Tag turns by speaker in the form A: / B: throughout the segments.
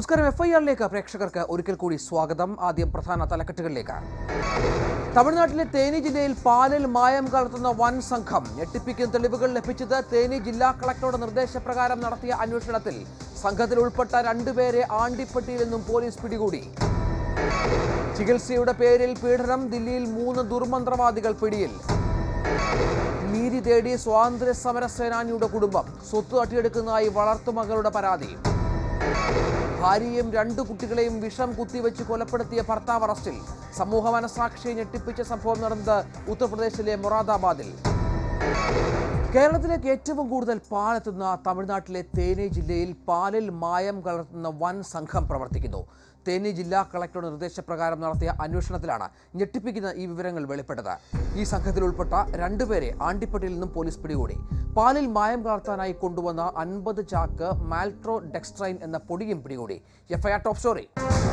A: നമസ്കാരം F I ആറിലേക്ക് പ്രേക്ഷകർക്ക് ഒരിക്കൽ കൂടി സ്വാഗതം ആദ്യം പ്രധാന തലക്കെട്ടുകളിലേക്ക് തമിഴ്നാട്ടിലെ തേനി ജില്ലയിൽ പാലിൽ മായം കലർത്തുന്ന വൻ സംഘം ഞെട്ടിപ്പിക്കുന്ന തെളിവുകൾ ലഭിച്ചത് തേനി ജില്ലാ കളക്ടറുടെ നിർദ്ദേശപ്രകാരം നടത്തിയ അന്വേഷണത്തിൽ സംഘത്തിൽ ഉൾപ്പെട്ട രണ്ടുപേരെ ആണ്ടിപ്പട്ടിയിൽ നിന്നും പോലീസ് പിടികൂടി ചികിത്സയുടെ പേരിൽ പീഡനം ദില്ലിയിൽ മൂന്ന് ദുർമന്ത്രവാദികൾ പിടിയിൽ നീതി തേടി സ്വാതന്ത്ര്യ സമര സേനാനിയുടെ കുടുംബം സ്വത്ത് തട്ടിയെടുക്കുന്നതായി വളർത്തുമകളുടെ പരാതി ഭാര്യയും രണ്ടു കുട്ടികളെയും വിഷം കുത്തിവെച്ച് കൊലപ്പെടുത്തിയ ഭർത്താവ് അറസ്റ്റിൽ സമൂഹ മനസാക്ഷിയെ ഞെട്ടിപ്പിച്ച സംഭവം നടന്നത് ഉത്തർപ്രദേശിലെ മൊറാദാബാദിൽ കേരളത്തിലേക്ക് ഏറ്റവും കൂടുതൽ പാലെത്തുന്ന തമിഴ്നാട്ടിലെ തേനി ജില്ലയിൽ പാലിൽ മായം കലർത്തുന്ന വൻ സംഘം പ്രവർത്തിക്കുന്നു തേനി ജില്ലാ കളക്ടറുടെ നിർദ്ദേശപ്രകാരം നടത്തിയ അന്വേഷണത്തിലാണ് ഞെട്ടിപ്പിക്കുന്ന ഈ വിവരങ്ങൾ വെളിപ്പെട്ടത് ഈ സംഘത്തിൽ ഉൾപ്പെട്ട രണ്ടുപേരെ ആണ്ടിപ്പട്ടിയിൽ നിന്നും പോലീസ് പിടികൂടി പാലിൽ മായം കലർത്താനായി കൊണ്ടുവന്ന അൻപത് ചാക്ക് മാൽട്രോ ഡെക്സ്ട്രൈൻ എന്ന പൊടിയും പിടികൂടി എഫ്ഐആർ ടോപ്പ് സ്റ്റോറി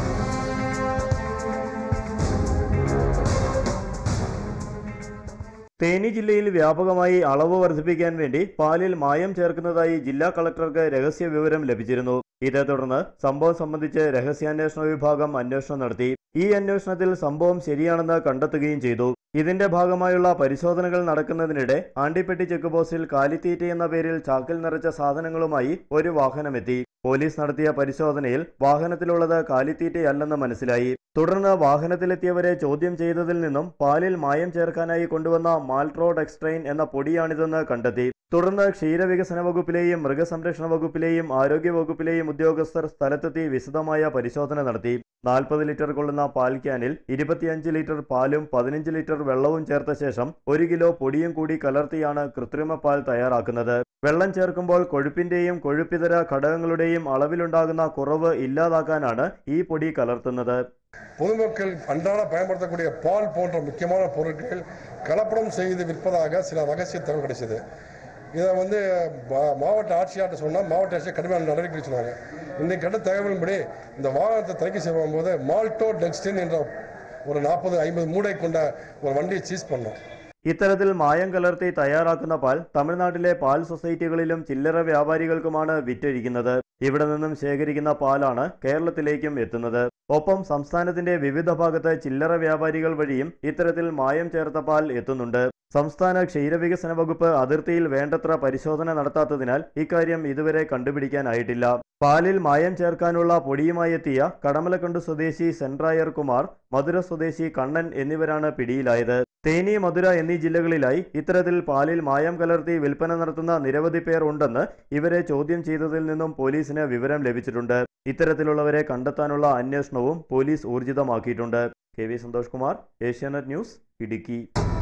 B: തേനി ജില്ലയിൽ വ്യാപകമായി അളവ് വർദ്ധിപ്പിക്കാൻ വേണ്ടി പാലിൽ മായം ചേർക്കുന്നതായി ജില്ലാ കളക്ടർക്ക് രഹസ്യ വിവരം ലഭിച്ചിരുന്നു ഇതേ തുടർന്ന് സംഭവം സംബന്ധിച്ച് രഹസ്യാന്വേഷണ വിഭാഗം അന്വേഷണം നടത്തി ഈ അന്വേഷണത്തിൽ സംഭവം ശരിയാണെന്ന് കണ്ടെത്തുകയും ചെയ്തു ഇതിന്റെ ഭാഗമായുള്ള പരിശോധനകൾ നടക്കുന്നതിനിടെ ആണ്ടിപ്പെട്ടി ചെക്ക് പോസ്റ്റിൽ കാലിത്തീറ്റ എന്ന പേരിൽ ചാക്കിൽ നിറച്ച സാധനങ്ങളുമായി ഒരു വാഹനമെത്തി പോലീസ് നടത്തിയ പരിശോധനയിൽ വാഹനത്തിലുള്ളത് കാലിത്തീറ്റയല്ലെന്ന് മനസ്സിലായി തുടർന്ന് വാഹനത്തിലെത്തിയവരെ ചോദ്യം ചെയ്തതിൽ നിന്നും പാലിൽ മായം ചേർക്കാനായി കൊണ്ടുവന്ന മാൽട്രോഡ് എക്സ്ട്രെയിൻ എന്ന പൊടിയാണിതെന്ന് കണ്ടെത്തി തുടർന്ന് ക്ഷീരവികസന വകുപ്പിലെയും മൃഗസംരക്ഷണ വകുപ്പിലെയും ആരോഗ്യ വകുപ്പിലെയും ഉദ്യോഗസ്ഥർ സ്ഥലത്തെത്തി വിശദമായ പരിശോധന നടത്തി നാൽപ്പത് ലിറ്റർ കൊള്ളുന്ന പാൽ ക്യാനിൽ ഇരുപത്തിയഞ്ച് ലിറ്റർ പാലും പതിനഞ്ച് ലിറ്റർ വെള്ളവും ചേർത്ത ശേഷം ഒരു കിലോ പൊടിയും കൂടി കലർത്തിയാണ് കൃത്രിമ പാൽ തയ്യാറാക്കുന്നത് വെള്ളം ചേർക്കുമ്പോൾ കൊഴുപ്പിന്റെയും കൊഴുപ്പിതര ഘടകങ്ങളുടെയും അളവിലുണ്ടാകുന്ന കുറവ് ഇല്ലാതാക്കാനാണ് ഈ പൊടി கலர்த்துனது
C: பொதுமக்கள் அன்றாட பயன்படுத்தக்கூடிய பால் போன்ற முக்கியமான பொருட்கள் கலப்படம் செய்து விற்பதாக சில ரகசிய தகவல் கிடைச்சது இதை வந்து மா- மாவட்ட ஆட்சியார்ட்ட சொன்னால் மாவட்ட ஆட்சியர் கடுமையான நடவடிக்கை சொன்னாங்க இன்றைக்கு கண்ட தகவலின்படி இந்த வாகனத்தை தணிக்கை செய்யும் போது மால்டோ டெக்ஸ்டின் என்ற ஒரு நாற்பது ஐம்பது மூடை கொண்ட ஒரு வண்டியை சீஸ் பண்ணோம்
B: ഇത്തരത്തിൽ മായം കലർത്തി തയ്യാറാക്കുന്ന പാൽ തമിഴ്നാട്ടിലെ പാൽ സൊസൈറ്റികളിലും ചില്ലറ വ്യാപാരികൾക്കുമാണ് വിറ്റഴിക്കുന്നത് ഇവിടെ നിന്നും ശേഖരിക്കുന്ന പാലാണ് കേരളത്തിലേക്കും എത്തുന്നത് ഒപ്പം സംസ്ഥാനത്തിന്റെ വിവിധ ഭാഗത്ത് ചില്ലറ വ്യാപാരികൾ വഴിയും ഇത്തരത്തിൽ മായം ചേർത്ത പാൽ എത്തുന്നുണ്ട് സംസ്ഥാന ക്ഷീരവികസന വകുപ്പ് അതിർത്തിയിൽ വേണ്ടത്ര പരിശോധന നടത്താത്തതിനാൽ ഇക്കാര്യം ഇതുവരെ കണ്ടുപിടിക്കാനായിട്ടില്ല പാലിൽ മായം ചേർക്കാനുള്ള പൊടിയുമായി എത്തിയ കടമലക്കണ്ട് സ്വദേശി സെൻട്രായർ കുമാർ മധുര സ്വദേശി കണ്ണൻ എന്നിവരാണ് പിടിയിലായത് തേനി മധുര എന്നീ ജില്ലകളിലായി ഇത്തരത്തിൽ പാലിൽ മായം കലർത്തി വിൽപ്പന നടത്തുന്ന നിരവധി പേർ ഉണ്ടെന്ന് ഇവരെ ചോദ്യം ചെയ്തതിൽ നിന്നും പോലീസിന് വിവരം ലഭിച്ചിട്ടുണ്ട് ഇത്തരത്തിലുള്ളവരെ കണ്ടെത്താനുള്ള അന്വേഷണവും പോലീസ് ഊർജിതമാക്കിയിട്ടുണ്ട് K V Santhosh Kumar Asianet news Idukki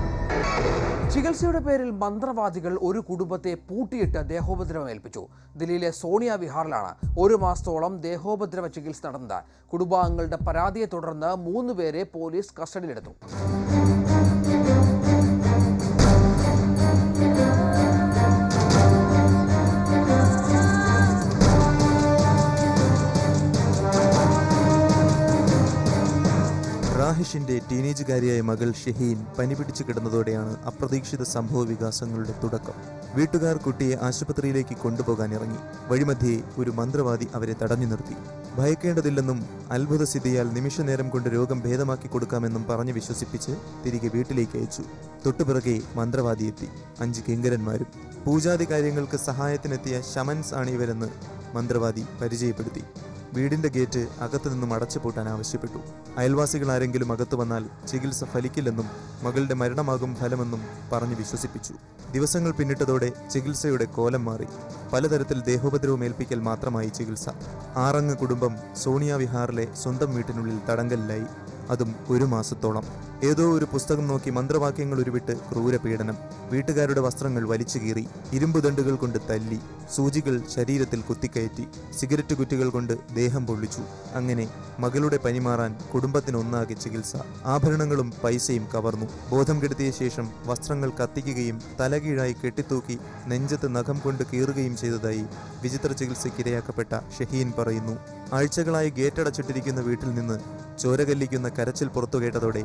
A: ചികിത്സയുടെ പേരിൽ മന്ത്രവാദികൾ ഒരു കുടുംബത്തെ പൂട്ടിയിട്ട് ദേഹോപദ്രവം ഏൽപ്പിച്ചു ദില്ലിയിലെ സോണിയ വിഹാറിലാണ് ഒരു മാസത്തോളം ദേഹോപദ്രവ ചികിത്സ നടന്നത് കുടുംബാംഗങ്ങളുടെ പരാതിയെ തുടർന്ന് മൂന്ന് പേരെ പോലീസ് കസ്റ്റഡിയിലെടുത്തു
D: റാഹിഷിന്റെ ടീനേജുകാരിയായ മകൾ ഷഹീൻ പനി പിടിച്ചു കിടന്നതോടെയാണ് അപ്രതീക്ഷിത സംഭവ വികാസങ്ങളുടെ തുടക്കം വീട്ടുകാർ കുട്ടിയെ ആശുപത്രിയിലേക്ക് കൊണ്ടുപോകാൻ ഇറങ്ങി വഴിമധ്യേ ഒരു മന്ത്രവാദി അവരെ തടഞ്ഞു നിർത്തി ഭയക്കേണ്ടതില്ലെന്നും അത്ഭുതസ്ഥിതിയാൽ നിമിഷനേരം കൊണ്ട് രോഗം ഭേദമാക്കി കൊടുക്കാമെന്നും പറഞ്ഞു വിശ്വസിപ്പിച്ച് തിരികെ വീട്ടിലേക്ക് അയച്ചു തൊട്ടുപിറകെ മന്ത്രവാദി എത്തി അഞ്ച് കിങ്കരന്മാരും പൂജാതി കാര്യങ്ങൾക്ക് സഹായത്തിനെത്തിയ ശമൻസ് ആണ് ഇവരെന്ന് മന്ത്രവാദി പരിചയപ്പെടുത്തി വീടിന്റെ ഗേറ്റ് അകത്തു നിന്നും അടച്ചു പൂട്ടാൻ ആവശ്യപ്പെട്ടു അയൽവാസികൾ ആരെങ്കിലും അകത്തു വന്നാൽ ചികിത്സ ഫലിക്കില്ലെന്നും മകളുടെ മരണമാകും ഫലമെന്നും പറഞ്ഞു വിശ്വസിപ്പിച്ചു ദിവസങ്ങൾ പിന്നിട്ടതോടെ ചികിത്സയുടെ കോലം മാറി പലതരത്തിൽ ദേഹോപദ്രവം ഏൽപ്പിക്കൽ മാത്രമായി ചികിത്സ ആറംഗ കുടുംബം സോണിയ വിഹാറിലെ സ്വന്തം വീട്ടിനുള്ളിൽ തടങ്കലിലായി അതും ഒരു മാസത്തോളം ഏതോ ഒരു പുസ്തകം നോക്കി മന്ത്രവാക്യങ്ങൾ ഉരുവിട്ട് ക്രൂരപീഡനം വീട്ടുകാരുടെ വസ്ത്രങ്ങൾ വലിച്ചു കീറി ഇരുമ്പുദണ്ടുകൾ കൊണ്ട് തല്ലി സൂചികൾ ശരീരത്തിൽ കുത്തിക്കയറ്റി സിഗരറ്റ് കുറ്റികൾ കൊണ്ട് ദേഹം പൊള്ളിച്ചു അങ്ങനെ മകളുടെ പനി മാറാൻ കുടുംബത്തിനൊന്നാകെ ചികിത്സ ആഭരണങ്ങളും പൈസയും കവർന്നു ബോധം കെടുത്തിയ ശേഷം വസ്ത്രങ്ങൾ കത്തിക്കുകയും തലകീഴായി കെട്ടിത്തൂക്കി നെഞ്ചത്ത് നഖം കൊണ്ട് കീറുകയും ചെയ്തതായി വിചിത്ര ചികിത്സയ്ക്കിരയാക്കപ്പെട്ട ഷഹീൻ പറയുന്നു ആഴ്ചകളായി ഗേറ്റടച്ചിട്ടിരിക്കുന്ന വീട്ടിൽ നിന്ന് ചോരകല്ലിക്കുന്ന കരച്ചിൽ പുറത്തു കേട്ടതോടെ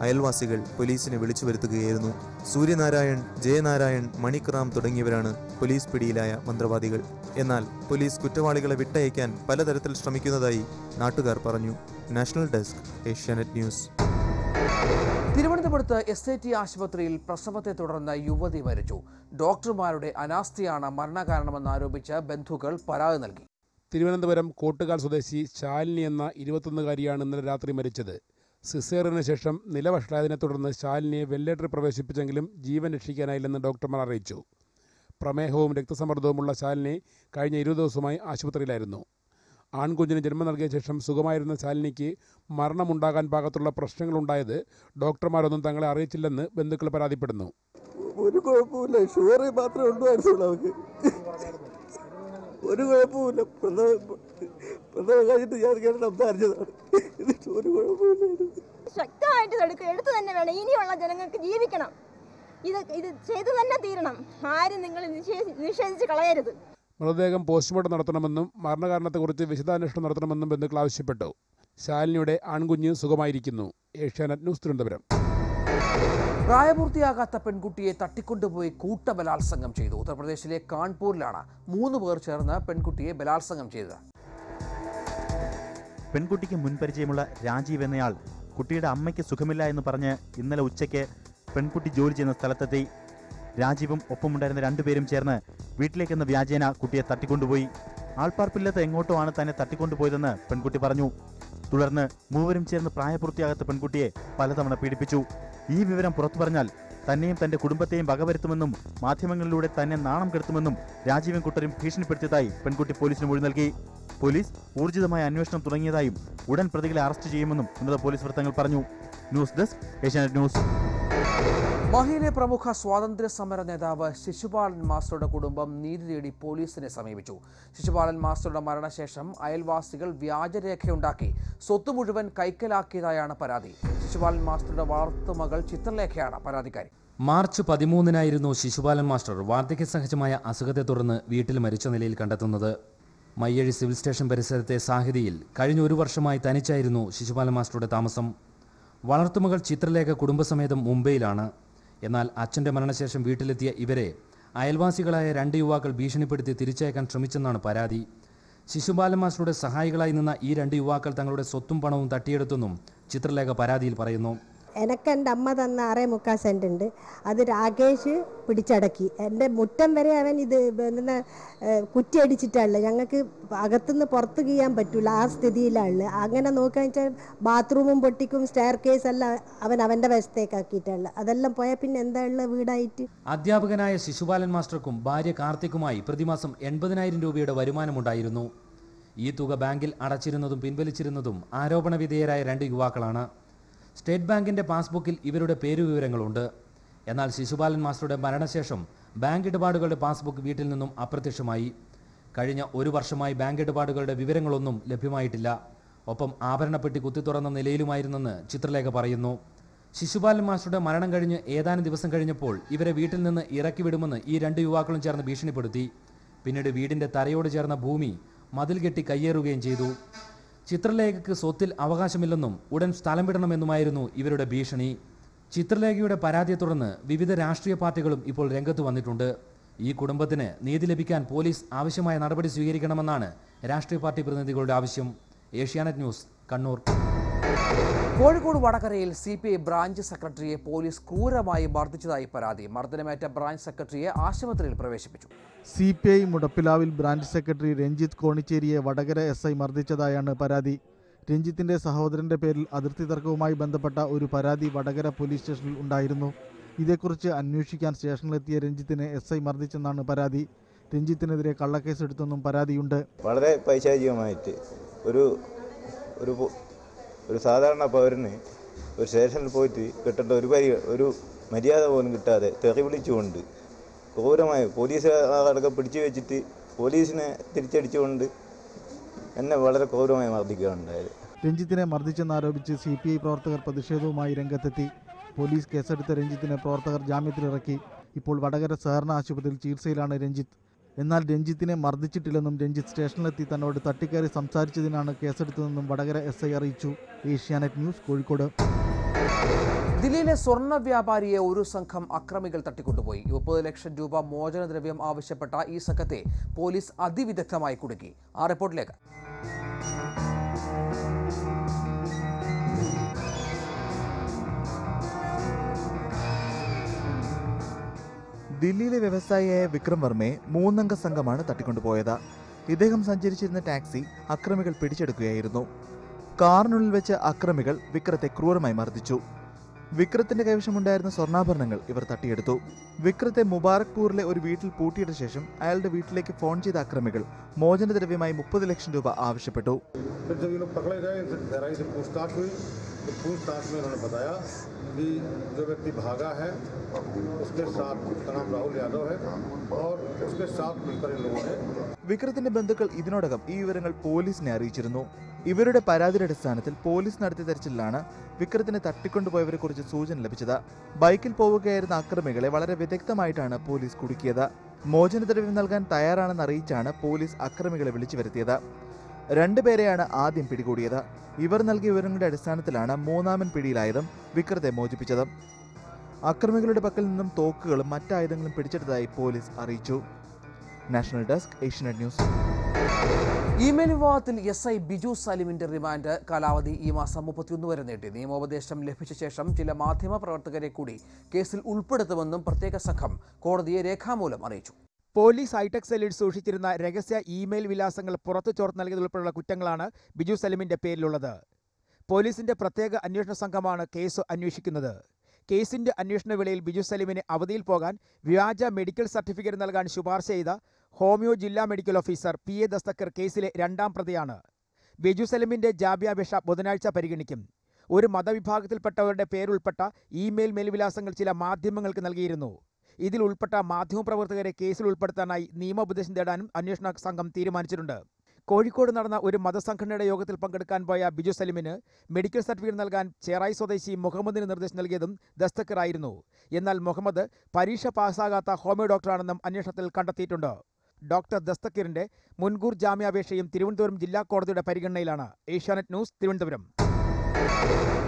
D: അയൽവാസികൾ പോലീസിനെ വിളിച്ചു വരുത്തുകയായിരുന്നു സൂര്യനാരായൺ ജയനാരായൺ മണിക്റാം തുടങ്ങിയവരാണ് പോലീസ് പിടിയിലായ മന്ത്രവാദികൾ എന്നാൽ പോലീസ് കുറ്റവാളികളെ വിട്ടയക്കാൻ പലതരത്തിൽ ശ്രമിക്കുന്നതായി നാട്ടുകാർ പറഞ്ഞു നാഷണൽ ഡെസ്ക് ഏഷ്യാനെറ്റ് ന്യൂസ്
A: തിരുവനന്തപുരത്ത് എസ് ഐ ടി ആശുപത്രിയിൽ പ്രസവത്തെ തുടർന്ന് യുവതി മരിച്ചു ഡോക്ടർമാരുടെ അനാസ്ഥയാണ് മരണകാരണമെന്ന് ആരോപിച്ച് ബന്ധുക്കൾ പരാതി നൽകി
E: തിരുവനന്തപുരം കോട്ടുകാൽ സ്വദേശി ശാലിനി എന്ന ഇരുപത്തൊന്നുകാരിയാണ് ഇന്നലെ രാത്രി മരിച്ചത് സിസേറിന് ശേഷം നിലവഷളായതിനെ തുടർന്ന് ശാലിനിയെ വെന്റിലേറ്ററിൽ പ്രവേശിപ്പിച്ചെങ്കിലും ജീവൻ രക്ഷിക്കാനായില്ലെന്ന് ഡോക്ടർമാർ അറിയിച്ചു പ്രമേഹവും രക്തസമ്മർദ്ദവുമുള്ള ശാലിനി കഴിഞ്ഞ ഇരുപത് ദിവസമായി ആശുപത്രിയിലായിരുന്നു ആൺകുഞ്ഞിന് ജന്മം നൽകിയ ശേഷം സുഖമായിരുന്ന ശാലിനിക്ക് മരണമുണ്ടാകാൻ പാകത്തുള്ള പ്രശ്നങ്ങളുണ്ടായത് ഡോക്ടർമാരൊന്നും തങ്ങളെ അറിയിച്ചില്ലെന്ന് ബന്ധുക്കൾ പരാതിപ്പെടുന്നു
F: ഒരു കുഴപ്പമില്ല ഷുഗർ മാത്രമേ ഉണ്ടായിരുന്നുള്ളൂ അവർക്ക് ഒരു കുഴപ്പമില്ല പ്രസവ പ്രസവം കഴിഞ്ഞിട്ട് ഞാൻ ഇങ്ങനെ സംസാരിച്ചതാണ് എന്നിട്ട് ഒരു കുഴപ്പമില്ലായിരുന്നു
G: ശക്തമായിട്ട് എടുക്കുക എടുത്തു തന്നെ വേണം ഇനിയുള്ള ജനങ്ങൾക്ക് ജീവിക്കണം ഇത് ഇത് ചെയ്തു തന്നെ തീരണം ആരും നിങ്ങൾ നിഷേധി നിഷേധിച്ച് കളയരുത്
E: മൃതദേഹം പോസ്റ്റ്മോർട്ടം നടത്തണമെന്നും മരണകാരണത്തെക്കുറിച്ച് വിശദാന്വേഷണം നടത്തണമെന്നും ബന്ധുക്കൾ ആവശ്യപ്പെട്ടു ശാലിനിയുടെ ആൺകുഞ്ഞ് സുഖമായിരിക്കുന്നു ഏഷ്യാനെറ്റ് ന്യൂസ് തിരുവനന്തപുരം
A: പ്രായപൂർത്തിയാകാത്ത പെൺകുട്ടിയെ തട്ടിക്കൊണ്ടുപോയി കൂട്ടബലാത്സംഗം ചെയ്തു ഉത്തർപ്രദേശിലെ കാൺപൂരിലാണ് മൂന്ന് പേർ ചേർന്ന് പെൺകുട്ടിയെ ബലാത്സംഗം ചെയ്തത്
H: പെൺകുട്ടിക്ക് മുൻപരിചയമുള്ള രാജീവ് എന്നയാൾ കുട്ടിയുടെ അമ്മയ്ക്ക് സുഖമില്ല എന്ന് പറഞ്ഞ് ഇന്നലെ ഉച്ചയ്ക്ക് പെൺകുട്ടി ജോലി ചെയ്യുന്ന സ്ഥലത്തെത്തി രാജീവും ഒപ്പമുണ്ടായിരുന്ന രണ്ടുപേരും ചേർന്ന് വീട്ടിലേക്കെന്ന വ്യാജേന കുട്ടിയെ തട്ടിക്കൊണ്ടുപോയി ആൾപ്പാർപ്പില്ലാത്ത എങ്ങോട്ടോ ആണ് തന്നെ തട്ടിക്കൊണ്ടുപോയതെന്ന് പെൺകുട്ടി പറഞ്ഞു തുടർന്ന് മൂവരും ചേർന്ന് പ്രായപൂർത്തിയാകാത്ത പെൺകുട്ടിയെ പലതവണ പീഡിപ്പിച്ചു ഈ വിവരം പുറത്തു പറഞ്ഞാൽ തന്നെയും തന്റെ കുടുംബത്തെയും വകവരുത്തുമെന്നും മാധ്യമങ്ങളിലൂടെ തന്നെ നാണം കെടുത്തുമെന്നും രാജീവും കുട്ടരും ഭീഷണിപ്പെടുത്തിയതായി പെൺകുട്ടി പോലീസിന് മൊഴി നൽകി പോലീസ് ഊർജിതമായ അന്വേഷണം തുടങ്ങിയതായും ഉടൻ പ്രതികളെ അറസ്റ്റ് ചെയ്യുമെന്നും ഉന്നത പോലീസ് വൃത്തങ്ങൾ പറഞ്ഞു ന്യൂസ് ഡെസ്ക് ഏഷ്യാനെറ്റ് ന്യൂസ്
A: മഹിയിലെ പ്രമുഖ സ്വാതന്ത്ര്യ സമര നേതാവ് ശിശുപാലൻ മാസ്റ്ററുടെ കുടുംബം നീതി തേടി പോലീസിനെ സമീപിച്ചു ശിശുപാലൻ മാസ്റ്ററുടെ മരണശേഷം അയൽവാസികൾ വ്യാജരേഖയുണ്ടാക്കി സ്വത്ത് മുഴുവൻ കൈക്കലാക്കിയതായാണ് പരാതി ശിശുപാലൻ മാസ്റ്ററുടെ വളർത്തുമകൾ ചിത്രലേഖയാണ് പരാതിക്കാരി
I: മാർച്ച് പതിമൂന്നിനായിരുന്നു ശിശുപാലൻ മാസ്റ്റർ വാർദ്ധക്യസഹജമായ അസുഖത്തെ തുടർന്ന് വീട്ടിൽ മരിച്ച നിലയിൽ കണ്ടെത്തുന്നത് മയ്യഴി സിവിൽ സ്റ്റേഷൻ പരിസരത്തെ സാഹിതിയിൽ കഴിഞ്ഞ ഒരു വർഷമായി തനിച്ചായിരുന്നു ശിശുപാലൻ മാസ്റ്ററുടെ താമസം വളർത്തുമകൾ ചിത്രലേഖ കുടുംബസമേതം മുംബൈയിലാണ് എന്നാൽ അച്ഛൻ്റെ മരണശേഷം വീട്ടിലെത്തിയ ഇവരെ അയൽവാസികളായ രണ്ട് യുവാക്കൾ ഭീഷണിപ്പെടുത്തി തിരിച്ചയക്കാൻ ശ്രമിച്ചെന്നാണ് പരാതി ശിശുപാലൻ മാസ്റ്ററുടെ സഹായികളായി നിന്ന ഈ രണ്ട് യുവാക്കൾ തങ്ങളുടെ സ്വത്തും പണവും തട്ടിയെടുത്തെന്നും ചിത്രലേഖ പരാതിയിൽ പറയുന്നു
J: എനിക്ക് എൻ്റെ അമ്മ തന്ന ആറേ മുക്കാൽ സെൻറ്റ് ഉണ്ട് അത് രാകേഷ് പിടിച്ചടക്കി എൻ്റെ മുറ്റം വരെ അവൻ ഇത് പിന്നെ കുറ്റിയടിച്ചിട്ടുള്ളത് ഞങ്ങൾക്ക് അകത്തുനിന്ന് പുറത്ത് കീയാൻ പറ്റില്ല ആ സ്ഥിതിയിലാണ് അങ്ങനെ നോക്കുകയെന്ന് വെച്ചാൽ ബാത്റൂമും പൊട്ടിക്കും സ്റ്റെയർ കേസ് എല്ലാം അവൻ അവൻ്റെ വശത്തേക്കാക്കിയിട്ടുള്ളത് അതെല്ലാം പോയാൽ പിന്നെ എന്താ ഉള്ള വീടായിട്ട്
I: അധ്യാപകനായ ശിശുപാലൻ മാസ്റ്റർക്കും ഭാര്യ കാർത്തിക്കുമായി പ്രതിമാസം എൺപതിനായിരം രൂപയുടെ വരുമാനമുണ്ടായിരുന്നു ഈ തുക ബാങ്കിൽ അടച്ചിരുന്നതും പിൻവലിച്ചിരുന്നതും ആരോപണ വിധേയരായ രണ്ട് യുവാക്കളാണ് സ്റ്റേറ്റ് ബാങ്കിന്റെ പാസ്ബുക്കിൽ ഇവരുടെ പേരുവിവരങ്ങളുണ്ട് എന്നാൽ ശിശുപാലൻ മാസ്റ്ററുടെ മരണശേഷം ബാങ്ക് ഇടപാടുകളുടെ പാസ്ബുക്ക് വീട്ടിൽ നിന്നും അപ്രത്യക്ഷമായി കഴിഞ്ഞ ഒരു വർഷമായി ബാങ്ക് ഇടപാടുകളുടെ വിവരങ്ങളൊന്നും ലഭ്യമായിട്ടില്ല ഒപ്പം ആഭരണപ്പെട്ടി കുത്തിത്തുറന്ന നിലയിലുമായിരുന്നെന്ന് ചിത്രലേഖ പറയുന്നു ശിശുപാലൻ മാസ്റ്ററുടെ മരണം കഴിഞ്ഞ് ഏതാനും ദിവസം കഴിഞ്ഞപ്പോൾ ഇവരെ വീട്ടിൽ നിന്ന് ഇറക്കി വിടുമെന്ന് ഈ രണ്ട് യുവാക്കളും ചേർന്ന് ഭീഷണിപ്പെടുത്തി പിന്നീട് വീടിന്റെ തറയോട് ചേർന്ന ഭൂമി മതിൽ കെട്ടി കയ്യേറുകയും ചെയ്തു ചിത്രലേഖയ്ക്ക് സ്വത്തിൽ അവകാശമില്ലെന്നും ഉടൻ സ്ഥലം വിടണമെന്നുമായിരുന്നു ഇവരുടെ ഭീഷണി ചിത്രലേഖയുടെ പരാതിയെ തുടർന്ന് വിവിധ രാഷ്ട്രീയ പാർട്ടികളും ഇപ്പോൾ രംഗത്ത് വന്നിട്ടുണ്ട് ഈ കുടുംബത്തിന് നീതി ലഭിക്കാൻ പോലീസ് ആവശ്യമായ നടപടി സ്വീകരിക്കണമെന്നാണ് രാഷ്ട്രീയ പാർട്ടി പ്രതിനിധികളുടെ ആവശ്യം ഏഷ്യാനെറ്റ് ന്യൂസ് കണ്ണൂർ
A: കോഴിക്കോട് വടകരയിൽ സി പി ഐ ബ്രാഞ്ച് സെക്രട്ടറിയെ പോലീസ് ക്രൂരമായി മർദ്ദിച്ചതായി പരാതി മർദ്ദനമേറ്റ ബ്രാഞ്ച് സെക്രട്ടറിയെ ആശുപത്രിയിൽ പ്രവേശിപ്പിച്ചു
K: സി പി ഐ മുടപ്പിലാവിൽ ബ്രാഞ്ച് സെക്രട്ടറി രഞ്ജിത്ത് കോണിച്ചേരിയെ വടകര എസ് ഐ മർദ്ദിച്ചതായാണ് പരാതി രഞ്ജിത്തിന്റെ സഹോദരന്റെ പേരിൽ അതിർത്തി തർക്കവുമായി ബന്ധപ്പെട്ട ഒരു പരാതി വടകര പോലീസ് സ്റ്റേഷനിൽ ഉണ്ടായിരുന്നു ഇതേക്കുറിച്ച് അന്വേഷിക്കാൻ സ്റ്റേഷനിലെത്തിയ രഞ്ജിത്തിനെ എസ് ഐ മർദ്ദിച്ചെന്നാണ് പരാതി രഞ്ജിത്തിനെതിരെ കള്ളക്കേസ് എടുത്തെന്നും പരാതിയുണ്ട്
L: വളരെ പൈശാചികമായിട്ട് ഒരു ഒരു പോ- ഒരു സാധാരണ പൗരന് ഒരു സ്റ്റേഷനിൽ പോയിട്ട് കിട്ടേണ്ട ഒരു പരി ഒരു മര്യാദ പോലും കിട്ടാതെ തെറി വിളിച്ചുകൊണ്ട് ക്രൂരമായി പോലീസ് അടക്കം പിടിച്ചു വെച്ചിട്ട് പോലീസിനെ തിരിച്ചടിച്ചുകൊണ്ട് എന്നെ വളരെ ക്രൂരമായി മർദ്ദിക്കുകയാണ് ഉണ്ടായത്
K: രഞ്ജിത്തിനെ മർദ്ദിച്ചെന്നാരോപിച്ച് സി പി ഐ പ്രവർത്തകർ പ്രതിഷേധവുമായി രംഗത്തെത്തി പോലീസ് കേസെടുത്ത രഞ്ജിത്തിനെ പ്രവർത്തകർ ജാമ്യത്തിലിറക്കി ഇപ്പോൾ വടകര സഹകരണ ആശുപത്രിയിൽ ചികിത്സയിലാണ് രഞ്ജിത്ത് എന്നാൽ രഞ്ജിത്തിനെ മർദ്ദിച്ചിട്ടില്ലെന്നും രഞ്ജിത്ത് സ്റ്റേഷനിലെത്തി തന്നോട് തട്ടിക്കയറി സംസാരിച്ചതിനാണ് കേസെടുത്തതെന്നും വടകര എസ് ഐ അറിയിച്ചു ഏഷ്യാനെറ്റ് ന്യൂസ് കോഴിക്കോട്
A: ദില്ലിയിലെ സ്വർണ്ണ വ്യാപാരിയെ ഒരു സംഘം അക്രമികൾ തട്ടിക്കൊണ്ടുപോയി മുപ്പത് ലക്ഷം രൂപ മോചനദ്രവ്യം ആവശ്യപ്പെട്ട ഈ സംഘത്തെ പോലീസ് അതിവിദഗ്ധമായി കുടുക്കി ആ റിപ്പോർട്ടിലേക്ക്
M: ദില്ലിയിലെ വ്യവസായിയായ വിക്രം വർമ്മയെ മൂന്നംഗ സംഘമാണ് തട്ടിക്കൊണ്ടുപോയത് ഇദ്ദേഹം സഞ്ചരിച്ചിരുന്ന ടാക്സി അക്രമികൾ പിടിച്ചെടുക്കുകയായിരുന്നു കാറിനുള്ളിൽ വെച്ച് അക്രമികൾ വിക്രത്തെ ക്രൂരമായി മർദ്ദിച്ചു വിക്രത്തിന്റെ കൈവശമുണ്ടായിരുന്ന സ്വർണ്ണാഭരണങ്ങൾ ഇവർ തട്ടിയെടുത്തു വിക്രത്തെ മുബാറക്പൂരിലെ ഒരു വീട്ടിൽ പൂട്ടിയിട്ട ശേഷം അയാളുടെ വീട്ടിലേക്ക് ഫോൺ ചെയ്ത അക്രമികൾ മോചനദ്രവ്യമായി മുപ്പത് ലക്ഷം രൂപ ആവശ്യപ്പെട്ടു
N: फिर जब ये लोग पकड़े गए इनसे गहराई से पूछताछ हुई तो पूछताछ में उन्होंने बताया कि जो व्यक्ति भागा है उसके साथ उसका नाम राहुल यादव है और उसके साथ मिलकर इन लोगों ने
M: വിക്രത്തിന്റെ ബന്ധുക്കൾ ഇതിനോടകം ഈ വിവരങ്ങൾ പോലീസിനെ അറിയിച്ചിരുന്നു ഇവരുടെ പരാതിയുടെ അടിസ്ഥാനത്തിൽ പോലീസ് നടത്തിയ തെരച്ചിലാണ് വിക്രത്തിനെ തട്ടിക്കൊണ്ടുപോയവരെ കുറിച്ച് സൂചന ലഭിച്ചത് ബൈക്കിൽ പോവുകയായിരുന്ന അക്രമികളെ വളരെ വിദഗ്ധമായിട്ടാണ് പോലീസ് കുടുക്കിയത് മോചനദ്രവ്യം നൽകാൻ തയ്യാറാണെന്ന് അറിയിച്ചാണ് പോലീസ് അക്രമികളെ വിളിച്ചു വരുത്തിയത് രണ്ടുപേരെയാണ് ആദ്യം പിടികൂടിയത് ഇവർ നൽകിയ വിവരങ്ങളുടെ അടിസ്ഥാനത്തിലാണ് മൂന്നാമൻ പിടിയിലായതും വിക്രത്തെ മോചിപ്പിച്ചത് അക്രമികളുടെ പക്കൽ നിന്നും തോക്കുകളും മറ്റായുധങ്ങളും പിടിച്ചെടുത്തതായി പോലീസ് അറിയിച്ചു national desk Asianet news
A: email വിവാദത്തിൽ എസ് ഐ ബിജു സലിമിന്റെ റിമാൻഡ് കാലാവധി ഈ മാസം മുപ്പത്തിയൊന്ന് വരെ നീട്ടി നിയമോപദേശം ലഭിച്ച ശേഷം ചില മാധ്യമ പ്രവർത്തകരെ കൂടി കേസിൽ ഉൾപ്പെടുത്തുമെന്നും പ്രത്യേക സംഘം കോടതിയെ രേഖാമൂലം അറിയിച്ചു
O: പോലീസ് ഹൈടെക് സെല്ലിൽ സൂക്ഷിച്ചിരുന്ന രഹസ്യ ഇമെയിൽ വിലാസങ്ങൾ പുറത്തു ചോർത്ത് നൽകിയതുൾപ്പെടെയുള്ള കുറ്റങ്ങളാണ് ബിജു സലിമിന്റെ പേരിലുള്ളത് പോലീസിന്റെ പ്രത്യേക അന്വേഷണ സംഘമാണ് കേസ് അന്വേഷിക്കുന്നത് കേസിന്റെ അന്വേഷണ വേളയിൽ ബിജു സലിമിന് അവധിയിൽ പോകാൻ വ്യാജ മെഡിക്കൽ സർട്ടിഫിക്കറ്റ് നൽകാൻ ശുപാർശ ചെയ്ത ഹോമിയോ ജില്ലാ medical officer P A Dasthakkar കേസിലെ രണ്ടാം പ്രതിയാണ് ബിജു സലിമിന്റെ ജാമ്യാപേക്ഷ ബുധനാഴ്ച പരിഗണിക്കും ഒരു മതവിഭാഗത്തിൽപ്പെട്ടവരുടെ പേരുൾപ്പെട്ട ഇമെയിൽ മേൽവിലാസങ്ങൾ ചില മാധ്യമങ്ങൾക്ക് നൽകിയിരുന്നു ഇതിൽ ഉൾപ്പെട്ട മാധ്യമപ്രവർത്തകരെ കേസിൽ ഉൾപ്പെടുത്താനായി നിയമോപദേശം തേടാനും അന്വേഷണ സംഘം തീരുമാനിച്ചിട്ടുണ്ട് കോഴിക്കോട് നടന്ന ഒരു മതസംഘടനയുടെ യോഗത്തിൽ പങ്കെടുക്കാൻ പോയ ബിജു സലിമിന് മെഡിക്കൽ സർട്ടിഫിക്കറ്റ് നൽകാൻ ചേറായി സ്വദേശി മുഹമ്മദിന് നിർദ്ദേശം നൽകിയതും ദസ്തക്കറായിരുന്നു എന്നാൽ മുഹമ്മദ് പരീക്ഷ പാസ്സാകാത്ത ഹോമിയോ ഡോക്ടറാണെന്നും അന്വേഷണത്തിൽ കണ്ടെത്തിയിട്ടുണ്ട് ഡോക്ടർ ദസ്തക്കിറിന്റെ മുൻകൂർ ജാമ്യാപേക്ഷയും തിരുവനന്തപുരം ജില്ലാ കോടതിയുടെ പരിഗണനയിലാണ് ഏഷ്യാനെറ്റ് ന്യൂസ് തിരുവനന്തപുരം